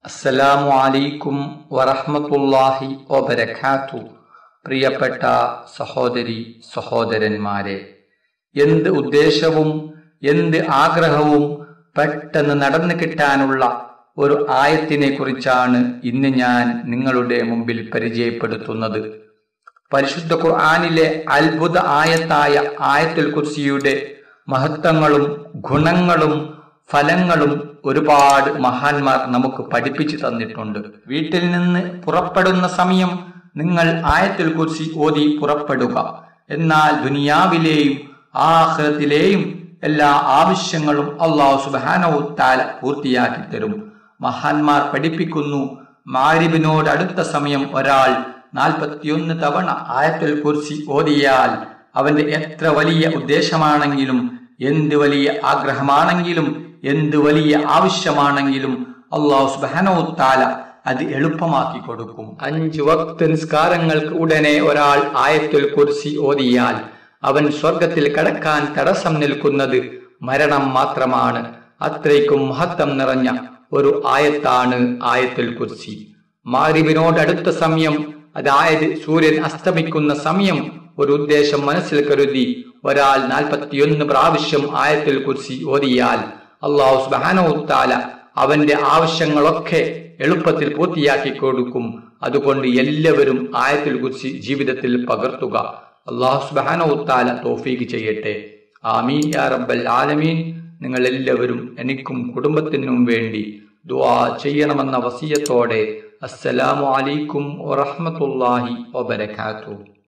അസ്സലാമു അലൈക്കും വറഹ്മത്തുള്ളാഹി വബരകാത്തു പ്രിയപ്പെട്ട സഹോദരി സഹോദരന്മാരെ എന്ത് ഉദ്ദേശവും എന്ത് ആഗ്രഹവും പെട്ടെന്ന് നടന്നു കിട്ടാനുള്ള ഒരു ആയത്തിനെ കുറിച്ചാണ് ഇന്ന് ഞാൻ നിങ്ങളുടെ മുമ്പിൽ പരിചയപ്പെടുത്തുന്നത് പരിശുദ്ധ ഖുർആനിലെ അത്ഭുത ആയത്തായ ആയത്തുൽ കുർസിയുടെ മഹത്വങ്ങളും ഗുണങ്ങളും ഫലങ്ങളും ഒരുപാട് മഹാന്മാർ നമുക്ക് പഠിപ്പിച്ചു തന്നിട്ടുണ്ട് വീട്ടിൽ നിന്ന് പുറപ്പെടുന്ന സമയം നിങ്ങൾ ആയത്തുൽ കുർസി ഓതി പുറപ്പെടുക എന്നാൽ ദുനിയാവിലെയും ആഹ്റത്തിലെയും എല്ലാ ആവശ്യങ്ങളും അള്ളാഹു സുബാനവു താല പൂർത്തിയാക്കി തരും മഹാന്മാർ പഠിപ്പിക്കുന്നു മാരിബിനോട് അടുത്ത സമയം ഒരാൾ നാൽപ്പത്തിയൊന്ന് തവണ ആയത്തുൽ കുർസി ഓതിയാൽ അവന്റെ എത്ര വലിയ ഉദ്ദേശമാണെങ്കിലും എന്ത് വലിയ ആഗ്രഹമാണെങ്കിലും എന്ത് വലിയ ആവശ്യമാണെങ്കിലും അള്ളാഹു സുബാനോത്താല അത് എളുപ്പമാക്കി കൊടുക്കും അഞ്ച് വക്ത് നിസ്കാരങ്ങൾക്ക് ഉടനെ ഒരാൾ ആയത്തുൽ കുർസി ഓതിയാൽ അവൻ സ്വർഗത്തിൽ കടക്കാൻ തടസ്സം നിൽക്കുന്നത് മരണം മാത്രമാണ് അത്രയ്ക്കും മഹത്വം നിറഞ്ഞ ഒരു ആയത്താണ് ആയത്തുൽ കുർസി മാരിബിനോടടുത്ത സമയം അതായത് സൂര്യൻ അസ്തമിക്കുന്ന സമയം ഒരു ഉദ്ദേശം മനസ്സിൽ കരുതി ഒരാൾ നാൽപ്പത്തിയൊന്ന് പ്രാവശ്യം ആയത്തുൽ കുർസി ഓതിയാൽ അള്ളാഹു സുബാനോത്താല അവന്റെ ആവശ്യങ്ങളൊക്കെ എളുപ്പത്തിൽ പൂർത്തിയാക്കി കൊടുക്കും അതുകൊണ്ട് എല്ലാവരും ആയത്തുൽ കുർസി ജീവിതത്തിൽ പകർത്തുക അള്ളാഹു സുബാനോത്താല തോഫീക്ക് ചെയ്യട്ടെ ആമീൻ യാ റബ്ബൽ ആലമീൻ നിങ്ങൾ എല്ലാവരും എനിക്കും കുടുംബത്തിനും വേണ്ടി ദുആ ചെയ്യണമെന്ന വസിയത്തോടെ അസ്സലാമു അലൈക്കും വറഹ്മത്തുള്ളാഹി വബരകാതുഹു